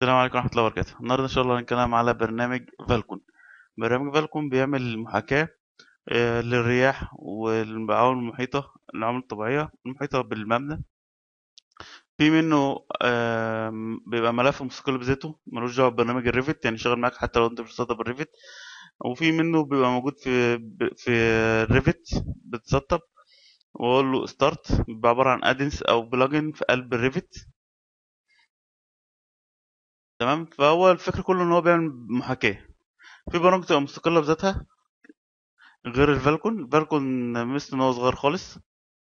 السلام عليكم ورحمة الله وبركاته النهاردة إن شاء الله هنتكلم على برنامج فالكون برنامج فالكون بيعمل محاكاة آه، للرياح والعوامل المحيطة العوامل الطبيعية المحيطة بالمبنى في منه آم، بيبقى ملف مستقل بذاته ملوش دعوة ببرنامج الريفت يعني شغال معاك حتى لو انت مش بتسطب الريفت وفي منه بيبقى موجود في في الريفت بتسطب واقول له ستارت بيبقى عبارة عن ادنس او بلجن في قلب الريفت تمام فهو الفكرة كله ان هو بيعمل محاكاة في برامج تبقى مستقلة بذاتها غير الفالكون الفالكون مثل ان هو صغير خالص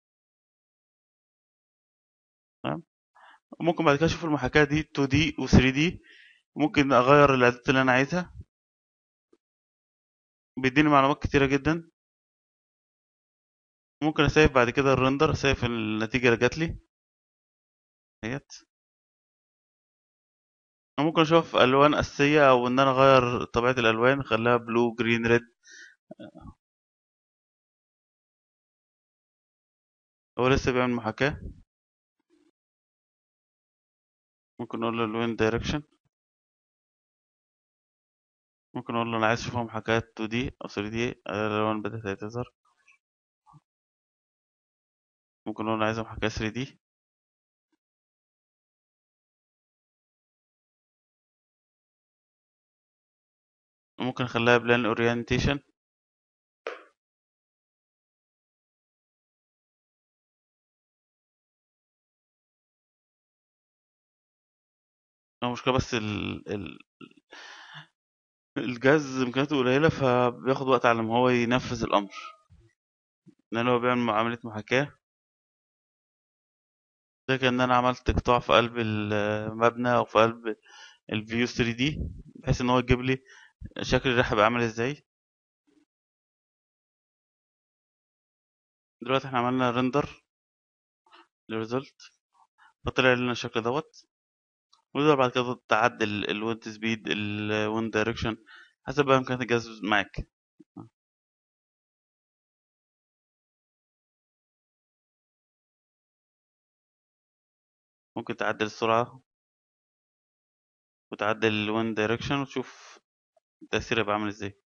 تمام ممكن بعد كده اشوف المحاكاة دي 2D و 3D ممكن اغير الاعدادات اللي انا عايزها بيديني معلومات كتيرة جدا ممكن اسيف بعد كده الرندر اسيف النتيجة اللي جات لي اهيت ممكن اشوف الوان اساسية او ان انا اغير طبيعة الالوان اخليها بلو جرين ريد هو لسه بيعمل محاكاة ممكن اقول له الوين دايركشن ممكن اقول له انا عايز اشوفها محاكاة 2D او 3D الالوان بدأت تظهر ممكن اقول انا عايزها محاكاة 3D ممكن اخليها بلان اورينتيشن المشكلة بس ال... ال... الجهاز امكانياته قليلة فبياخد وقت على ما هو ينفذ الامر لان هو بيعمل عملية محاكاة زي كأن انا عملت قطاع في قلب المبنى او في قلب الفيو 3 دي بحيث ان هو يجيب لي شكل الريحة بقى عامل ازاي دلوقتي احنا عملنا ريندر للريزلت فطلع لنا الشكل دوت وتقدر بعد كده تعدل الويند سبيد الويند دايركشن حسب بقى امكانيات الجهاز معاك ممكن تعدل السرعة وتعدل الويند دايركشن وتشوف التأثير هيبقى عامل ازاي